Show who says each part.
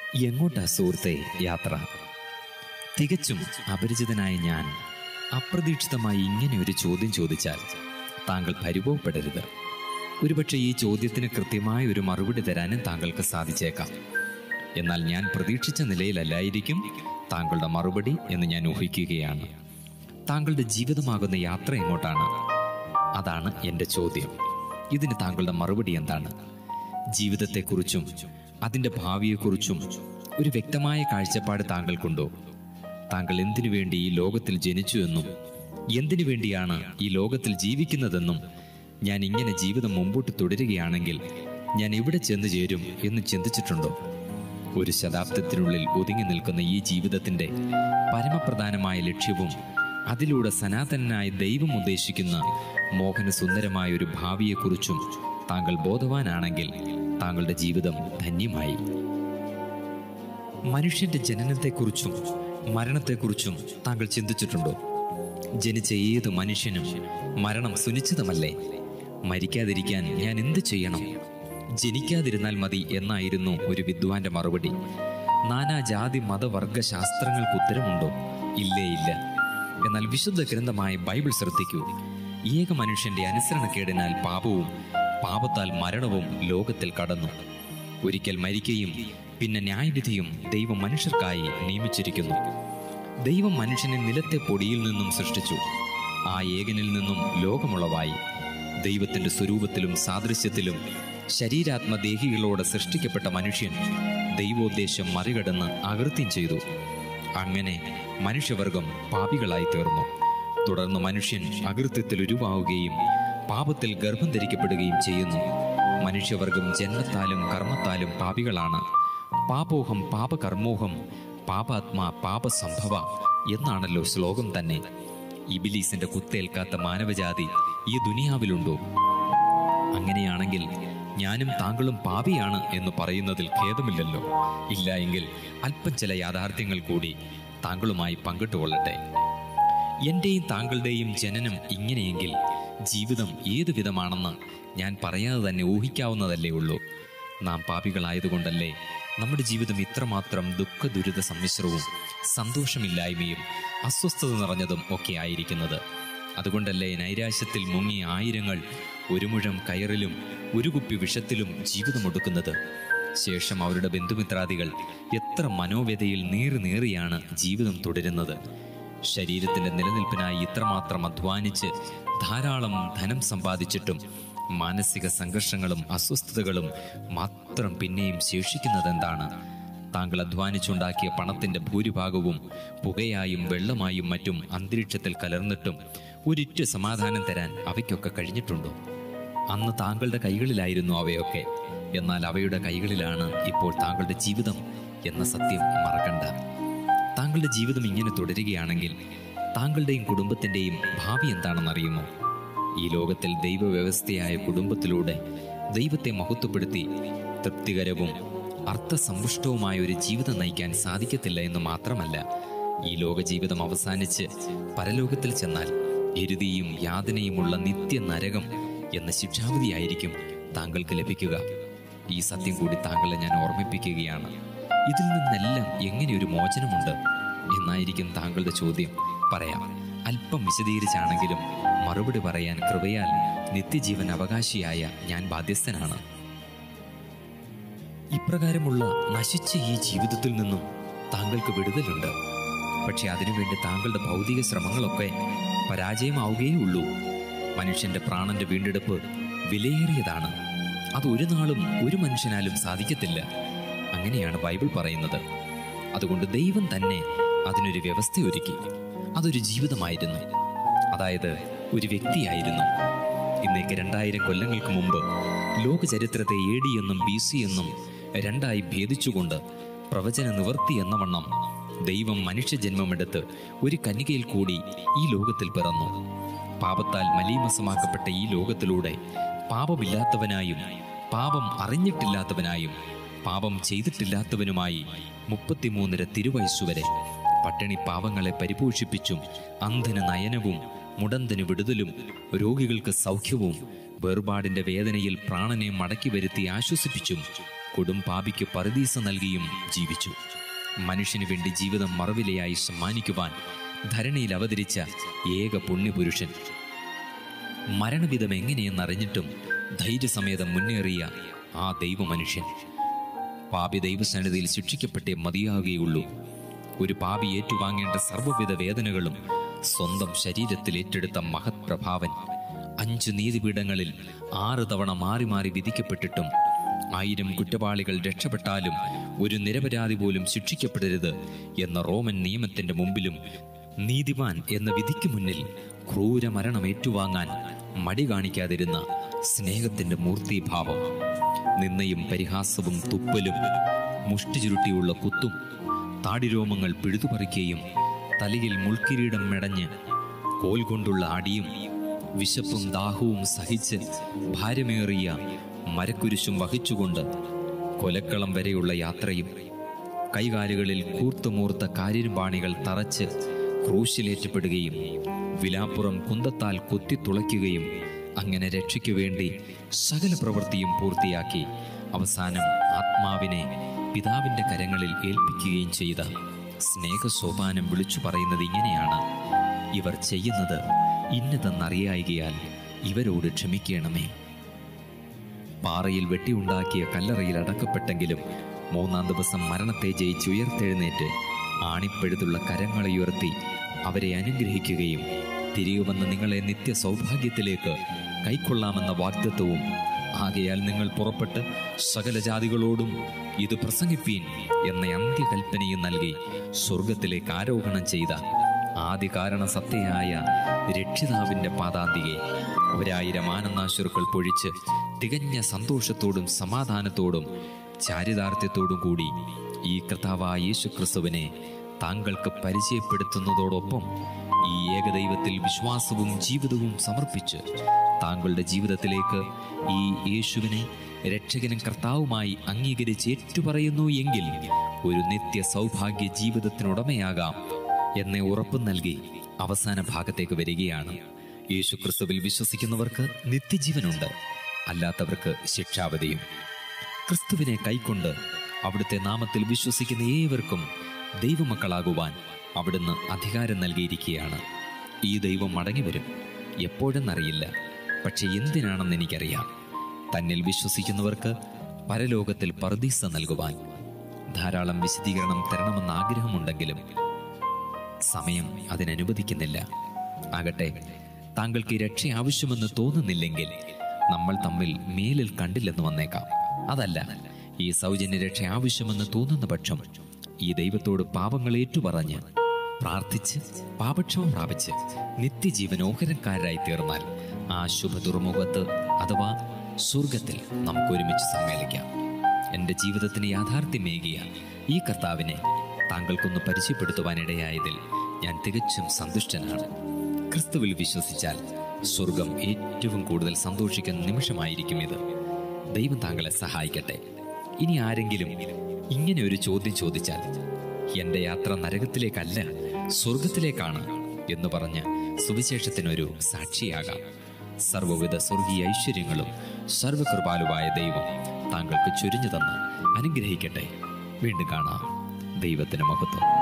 Speaker 1: എങ്ങോട്ടാ സുഹൃത്തെ യാത്ര തികച്ചും അപരിചിതനായ ഞാൻ അപ്രതീക്ഷിതമായി ഇങ്ങനെ ഒരു ചോദ്യം ചോദിച്ചാൽ താങ്കൾ പരിഭവപ്പെടരുത് ഒരുപക്ഷെ ഈ ചോദ്യത്തിന് കൃത്യമായ ഒരു മറുപടി തരാനും താങ്കൾക്ക് സാധിച്ചേക്കാം എന്നാൽ ഞാൻ പ്രതീക്ഷിച്ച നിലയിലല്ലായിരിക്കും താങ്കളുടെ മറുപടി എന്ന് ഞാൻ ഊഹിക്കുകയാണ് താങ്കളുടെ ജീവിതമാകുന്ന യാത്ര എങ്ങോട്ടാണ് അതാണ് എൻ്റെ ചോദ്യം ഇതിന് താങ്കളുടെ മറുപടി എന്താണ് ജീവിതത്തെക്കുറിച്ചും അതിൻ്റെ ഭാവിയെക്കുറിച്ചും ഒരു വ്യക്തമായ കാഴ്ചപ്പാട് താങ്കൾക്കുണ്ടോ താങ്കൾ എന്തിനു വേണ്ടി ഈ ലോകത്തിൽ ജനിച്ചു എന്നും എന്തിനു വേണ്ടിയാണ് ഈ ലോകത്തിൽ ജീവിക്കുന്നതെന്നും ഞാൻ ഇങ്ങനെ ജീവിതം മുമ്പോട്ട് തുടരുകയാണെങ്കിൽ ഞാൻ എവിടെ ചെന്നു ചേരും എന്ന് ചിന്തിച്ചിട്ടുണ്ടോ ഒരു ശതാബ്ദത്തിനുള്ളിൽ ഒതുങ്ങി നിൽക്കുന്ന ഈ ജീവിതത്തിന്റെ പരമപ്രധാനമായ ലക്ഷ്യവും അതിലൂടെ സനാതനായ ദൈവം ഉദ്ദേശിക്കുന്ന മോഹനസുന്ദരമായ ഒരു ഭാവിയെക്കുറിച്ചും താങ്കൾ ബോധവാനാണെങ്കിൽ താങ്കളുടെ ജീവിതം ധന്യമായി മനുഷ്യന്റെ ജനനത്തെക്കുറിച്ചും മരണത്തെക്കുറിച്ചും താങ്കൾ ചിന്തിച്ചിട്ടുണ്ടോ ജനിച്ച ഏത് മനുഷ്യനും മരണം സുനിശ്ചിതമല്ലേ മരിക്കാതിരിക്കാൻ ഞാൻ എന്ത് ചെയ്യണം ജനിക്കാതിരുന്നാൽ മതി എന്നായിരുന്നു ഒരു വിദ്വാന്റെ മറുപടി നാനാജാതി മതവർഗ ശാസ്ത്രങ്ങൾക്ക് ഉത്തരമുണ്ടോ ഇല്ലേ ഇല്ല എന്നാൽ വിശുദ്ധ ഗ്രന്ഥമായ ബൈബിൾ ശ്രദ്ധിക്കൂ ഏക മനുഷ്യന്റെ അനുസരണക്കേടിനാൽ പാപവും പാപത്താൽ മരണവും ലോകത്തിൽ കടന്നു ഒരിക്കൽ മരിക്കുകയും പിന്നെ ന്യായവിധിയും ദൈവം മനുഷ്യർക്കായി നിയമിച്ചിരിക്കുന്നു ദൈവം മനുഷ്യനെ നിലത്തെ പൊടിയിൽ നിന്നും സൃഷ്ടിച്ചു ആ ഏകനിൽ നിന്നും ലോകമുളവായി ദൈവത്തിന്റെ സ്വരൂപത്തിലും സാദൃശ്യത്തിലും ശരീരാത്മദേഹികളോട് സൃഷ്ടിക്കപ്പെട്ട മനുഷ്യൻ ദൈവോദ്ദേശം മറികടന്ന് അകൃത്യം ചെയ്തു അങ്ങനെ മനുഷ്യവർഗം പാപികളായി തീർന്നു തുടർന്ന് മനുഷ്യൻ അകൃത്യത്തിൽ ഉരുവാവുകയും പാപത്തിൽ ഗർഭം ധരിക്കപ്പെടുകയും ചെയ്യുന്നു മനുഷ്യവർഗം ജന്മത്താലും കർമ്മത്താലും പാപികളാണ് പാപോഹം പാപകർമ്മോഹം പാപാത്മാ പാപസംഭവ എന്നാണല്ലോ ശ്ലോകം തന്നെ ഇബിലീസിന്റെ കുത്തേൽക്കാത്ത മാനവജാതി ഈ ദുനിയാവിലുണ്ടോ അങ്ങനെയാണെങ്കിൽ ഞാനും താങ്കളും പാപിയാണ് എന്ന് പറയുന്നതിൽ ഖേദമില്ലല്ലോ ഇല്ല എങ്കിൽ അല്പം ചില യാഥാർത്ഥ്യങ്ങൾ കൂടി താങ്കളുമായി പങ്കിട്ടുകൊള്ളട്ടെ എന്റെയും താങ്കളുടെയും ജനനം ഇങ്ങനെയെങ്കിൽ ജീവിതം ഏതു വിധമാണെന്ന് ഞാൻ പറയാതെ തന്നെ ഊഹിക്കാവുന്നതല്ലേ ഉള്ളൂ നാം പാപികളായതുകൊണ്ടല്ലേ നമ്മുടെ ജീവിതം ഇത്രമാത്രം ദുഃഖ ദുരിത സമ്മിശ്രവും സന്തോഷമില്ലായ്മയും അസ്വസ്ഥത നിറഞ്ഞതും ഒക്കെ ആയിരിക്കുന്നത് അതുകൊണ്ടല്ലേ നൈരാശ്യത്തിൽ മുങ്ങിയ ആയിരങ്ങൾ ഒരു മുഴം കയറിലും ഒരു കുപ്പി വിഷത്തിലും ജീവിതമൊടുക്കുന്നത് ശേഷം അവരുടെ ബന്ധുമിത്രാദികൾ എത്ര മനോവ്യതയിൽ നീറി നീറിയാണ് ജീവിതം തുടരുന്നത് ശരീരത്തിന്റെ നിലനിൽപ്പിനായി ഇത്രമാത്രം അധ്വാനിച്ച് ധാരാളം ധനം സമ്പാദിച്ചിട്ടും മാനസിക സംഘർഷങ്ങളും അസ്വസ്ഥതകളും മാത്രം പിന്നെയും ശേഷിക്കുന്നതെന്താണ് താങ്കൾ അധ്വാനിച്ചുണ്ടാക്കിയ പണത്തിന്റെ ഭൂരിഭാഗവും പുകയായും വെള്ളമായും മറ്റും അന്തരീക്ഷത്തിൽ കലർന്നിട്ടും ഒരിറ്റു സമാധാനം തരാൻ അവയ്ക്കൊക്കെ കഴിഞ്ഞിട്ടുണ്ടോ അന്ന് താങ്കളുടെ കൈകളിലായിരുന്നു അവയൊക്കെ എന്നാൽ അവയുടെ കൈകളിലാണ് ഇപ്പോൾ താങ്കളുടെ ജീവിതം എന്ന സത്യം മറക്കണ്ട താങ്കളുടെ ജീവിതം ഇങ്ങനെ തുടരുകയാണെങ്കിൽ താങ്കളുടെയും കുടുംബത്തിന്റെയും ഭാവി എന്താണെന്നറിയുമോ ഈ ലോകത്തിൽ ദൈവവ്യവസ്ഥയായ കുടുംബത്തിലൂടെ ദൈവത്തെ മഹത്വപ്പെടുത്തി തൃപ്തികരവും അർത്ഥസമ്പുഷ്ടവുമായ ഒരു ജീവിതം നയിക്കാൻ സാധിക്കത്തില്ല എന്ന് മാത്രമല്ല ഈ ലോക ജീവിതം അവസാനിച്ച് പരലോകത്തിൽ ചെന്നാൽ എരുതിയും യാതനയുമുള്ള നിത്യ നരകം എന്ന ശിക്ഷാവിധിയായിരിക്കും താങ്കൾക്ക് ലഭിക്കുക ഈ സത്യം കൂടി താങ്കളെ ഞാൻ ഓർമ്മിപ്പിക്കുകയാണ് ഇതിൽ നിന്നെല്ലാം എങ്ങനെ ഒരു മോചനമുണ്ട് എന്നായിരിക്കും താങ്കളുടെ ചോദ്യം പറയാം അല്പം വിശദീകരിച്ചാണെങ്കിലും മറുപടി പറയാൻ കൃപയാൽ നിത്യജീവൻ അവകാശിയായ ഞാൻ ബാധ്യസ്ഥനാണ് ഇപ്രകാരമുള്ള നശിച്ച ഈ ജീവിതത്തിൽ നിന്നും താങ്കൾക്ക് വിടുതലുണ്ട് പക്ഷെ അതിനുവേണ്ടി താങ്കളുടെ ഭൗതിക ശ്രമങ്ങളൊക്കെ പരാജയമാവുകയേ ഉള്ളൂ മനുഷ്യന്റെ പ്രാണന്റെ വീണ്ടെടുപ്പ് വിലയേറിയതാണ് അത് ഒരു നാളും ഒരു മനുഷ്യനാലും സാധിക്കത്തില്ല അങ്ങനെയാണ് ബൈബിൾ പറയുന്നത് അതുകൊണ്ട് ദൈവം തന്നെ അതിനൊരു വ്യവസ്ഥ ഒരുക്കി അതൊരു ജീവിതമായിരുന്നു അതായത് ഒരു വ്യക്തിയായിരുന്നു ഇന്നേക്ക് രണ്ടായിരം കൊല്ലങ്ങൾക്ക് മുമ്പ് ലോക ചരിത്രത്തെ എ ഡി എന്നും ബി സി എന്നും രണ്ടായി ഭേദിച്ചുകൊണ്ട് പ്രവചന നിവർത്തി എന്ന വണ്ണം ദൈവം മനുഷ്യജന്മമെടുത്ത് ഒരു കന്യകയിൽ കൂടി ഈ ലോകത്തിൽ പിറന്നു പാപത്താൽ മലീമസമാക്കപ്പെട്ട ഈ ലോകത്തിലൂടെ പാപമില്ലാത്തവനായും പാപം അറിഞ്ഞിട്ടില്ലാത്തവനായും പാപം ചെയ്തിട്ടില്ലാത്തവനുമായി മുപ്പത്തിമൂന്നര തിരുവയസ്സുവരെ പട്ടിണി പാവങ്ങളെ പരിപോഷിപ്പിച്ചും അന്ധന് നയനവും മുടന്തന് വിടുതലും രോഗികൾക്ക് സൗഖ്യവും വേർപാടിന്റെ വേദനയിൽ പ്രാണനെ മടക്കി വരുത്തി ആശ്വസിപ്പിച്ചും കൊടും പാപിക്ക് പറുദീസ നൽകിയും ജീവിച്ചു മനുഷ്യന് വേണ്ടി ജീവിതം മറവിലയായി സമ്മാനിക്കുവാൻ ധരണിയിൽ അവതരിച്ച ഏക പുണ്യപുരുഷൻ മരണവിധം എങ്ങനെയെന്നറിഞ്ഞിട്ടും ധൈര്യസമേതം മുന്നേറിയ ആ ദൈവമനുഷ്യൻ പാപി ദൈവസന്നിധിയിൽ ശിക്ഷിക്കപ്പെട്ടേ മതിയാകുകയുള്ളൂ ഒരു പാപി ഏറ്റുവാങ്ങേണ്ട സർവ്വവിധ വേദനകളും സ്വന്തം ശരീരത്തിൽ ഏറ്റെടുത്ത മഹത് പ്രഭാവൻ അഞ്ച് നീതിപീഠങ്ങളിൽ ആറ് തവണ മാറി മാറി വിധിക്കപ്പെട്ടിട്ടും ആയിരം കുറ്റവാളികൾ രക്ഷപ്പെട്ടാലും ഒരു നിരപരാധി പോലും ശിക്ഷിക്കപ്പെടരുത് എന്ന റോമൻ നിയമത്തിന്റെ മുമ്പിലും നീതിമാൻ എന്ന വിധിക്ക് മുന്നിൽ ക്രൂര മരണം ഏറ്റുവാങ്ങാൻ മടി കാണിക്കാതിരുന്ന സ്നേഹത്തിന്റെ മൂർത്തിഭാവം നിന്നയും പരിഹാസവും തുപ്പലും മുഷ്ടി ചുരുട്ടിയുള്ള കുത്തും താടിരോമങ്ങൾ പിഴുതുപറിക്കുകയും തലയിൽ മുൾക്കിരീടം മെടഞ്ഞ് കോൽ കൊണ്ടുള്ള അടിയും വിശപ്പും ദാഹവും സഹിച്ച് ഭാരമേറിയ മരക്കുരിശും വഹിച്ചുകൊണ്ട് കൊലക്കളം വരെയുള്ള യാത്രയും കൈകാലുകളിൽ കൂർത്തുമൂർത്ത കാരിരുമ്പാണികൾ തറച്ച് ക്രൂശിലേറ്റപ്പെടുകയും വിലാപ്പുറം കുന്തത്താൽ കുത്തിത്തുളയ്ക്കുകയും അങ്ങനെ രക്ഷയ്ക്കു വേണ്ടി സകല പ്രവൃത്തിയും പൂർത്തിയാക്കി അവസാനം ആത്മാവിനെ പിതാവിന്റെ കരങ്ങളിൽ ഏൽപ്പിക്കുകയും ചെയ്ത സ്നേഹസോപാനം വിളിച്ചു പറയുന്നത് ഇങ്ങനെയാണ് ഇവർ ചെയ്യുന്നത് ഇന്നതെന്നറിയായികയാൽ ഇവരോട് ക്ഷമിക്കണമേ പാറയിൽ വെട്ടിയുണ്ടാക്കിയ കല്ലറയിൽ അടക്കപ്പെട്ടെങ്കിലും മൂന്നാം ദിവസം മരണത്തെ ജയിച്ചുയർത്തെഴുന്നേറ്റ് ആണിപ്പഴുതുള്ള കരങ്ങളെ ഉയർത്തി അവരെ അനുഗ്രഹിക്കുകയും തിരികെ വന്ന് നിങ്ങളെ നിത്യ സൗഭാഗ്യത്തിലേക്ക് കൈക്കൊള്ളാമെന്ന വാഗ്ദത്വവും ആകയാൽ നിങ്ങൾ പുറപ്പെട്ട് സകല ജാതികളോടും ഇത് പ്രസംഗിപ്പീൻ എന്ന അന്ത്യകൽപ്പനയും നൽകി സ്വർഗത്തിലേക്ക് ആരോഹണം ചെയ്ത ആദ്യ കാരണ സത്യയായ രക്ഷിതാവിന്റെ പാതാന്തികെ ഒരായിരം ആനന്ദാശുക്കൾ പൊഴിച്ച് തികഞ്ഞ സന്തോഷത്തോടും സമാധാനത്തോടും ചാരിതാർത്ഥ്യത്തോടും കൂടി ഈ കർത്താവായ യേശു ക്രിസ്തുവിനെ താങ്കൾക്ക് പരിചയപ്പെടുത്തുന്നതോടൊപ്പം ഈ ഏകദൈവത്തിൽ വിശ്വാസവും ജീവിതവും സമർപ്പിച്ച് താങ്കളുടെ ജീവിതത്തിലേക്ക് ഈ യേശുവിനെ രക്ഷകനും കർത്താവുമായി അംഗീകരിച്ച് ഏറ്റുപറയുന്നു എങ്കിൽ ഒരു നിത്യ സൗഭാഗ്യ ജീവിതത്തിനുടമയാകാം എന്ന ഉറപ്പ് നൽകി അവസാന ഭാഗത്തേക്ക് വരികയാണ് യേശു ക്രിസ്തുവിൽ വിശ്വസിക്കുന്നവർക്ക് നിത്യജീവനുണ്ട് അല്ലാത്തവർക്ക് ശിക്ഷാവധിയും ക്രിസ്തുവിനെ കൈക്കൊണ്ട് അവിടുത്തെ നാമത്തിൽ വിശ്വസിക്കുന്ന ഏവർക്കും ദൈവമക്കളാകുവാൻ അവിടുന്ന് അധികാരം നൽകിയിരിക്കുകയാണ് ഈ ദൈവം മടങ്ങി വരും എപ്പോഴെന്നറിയില്ല പക്ഷെ എന്തിനാണെന്ന് എനിക്കറിയാം തന്നിൽ വിശ്വസിക്കുന്നവർക്ക് പരലോകത്തിൽ പർദീസ നൽകുവാൻ ധാരാളം വിശദീകരണം തരണമെന്ന് ആഗ്രഹമുണ്ടെങ്കിലും സമയം അതിനനുവദിക്കുന്നില്ല ആകട്ടെ താങ്കൾക്ക് ഈ രക്ഷ ആവശ്യമെന്ന് തോന്നുന്നില്ലെങ്കിൽ നമ്മൾ തമ്മിൽ മേലിൽ കണ്ടില്ലെന്ന് വന്നേക്കാം അതല്ല ഈ സൗജന്യ രക്ഷ ആവശ്യമെന്ന് തോന്നുന്ന പക്ഷം ഈ ദൈവത്തോട് പാപങ്ങൾ ഏറ്റുപറഞ്ഞ് പ്രാർത്ഥിച്ച് പാപക്ഷമം പ്രാപിച്ച് നിത്യജീവൻ ഓഹരക്കാരായി തീർന്നാൽ ആ ശുഭ തുറമുഖത്ത് അഥവാ സ്വർഗത്തിൽ നമുക്ക് ഒരുമിച്ച് സമ്മേളിക്കാം എൻ്റെ ജീവിതത്തിന് യാഥാർത്ഥ്യമേകിയ ഈ കർത്താവിനെ താങ്കൾക്കൊന്ന് പരിചയപ്പെടുത്തുവാനിടയായതിൽ ഞാൻ തികച്ചും സന്തുഷ്ടനാണ് ക്രിസ്തുവിൽ വിശ്വസിച്ചാൽ സ്വർഗം ഏറ്റവും കൂടുതൽ സന്തോഷിക്കുന്ന നിമിഷമായിരിക്കും ഇത് ദൈവം താങ്കളെ സഹായിക്കട്ടെ ഇനി ആരെങ്കിലും ഇങ്ങനെ ഒരു ചോദ്യം ചോദിച്ചാൽ എന്റെ യാത്ര നരകത്തിലേക്കല്ല സ്വർഗത്തിലേക്കാണ് എന്ന് പറഞ്ഞ് സുവിശേഷത്തിനൊരു സാക്ഷിയാകാം സർവ്വവിധ സ്വർഗീയ ഐശ്വര്യങ്ങളും സർവകൃപാലുവായ ദൈവം താങ്കൾക്ക് ചൊരിഞ്ഞു തന്ന് അനുഗ്രഹിക്കട്ടെ വീണ്ടും കാണാം ദൈവത്തിന് മഹത്വം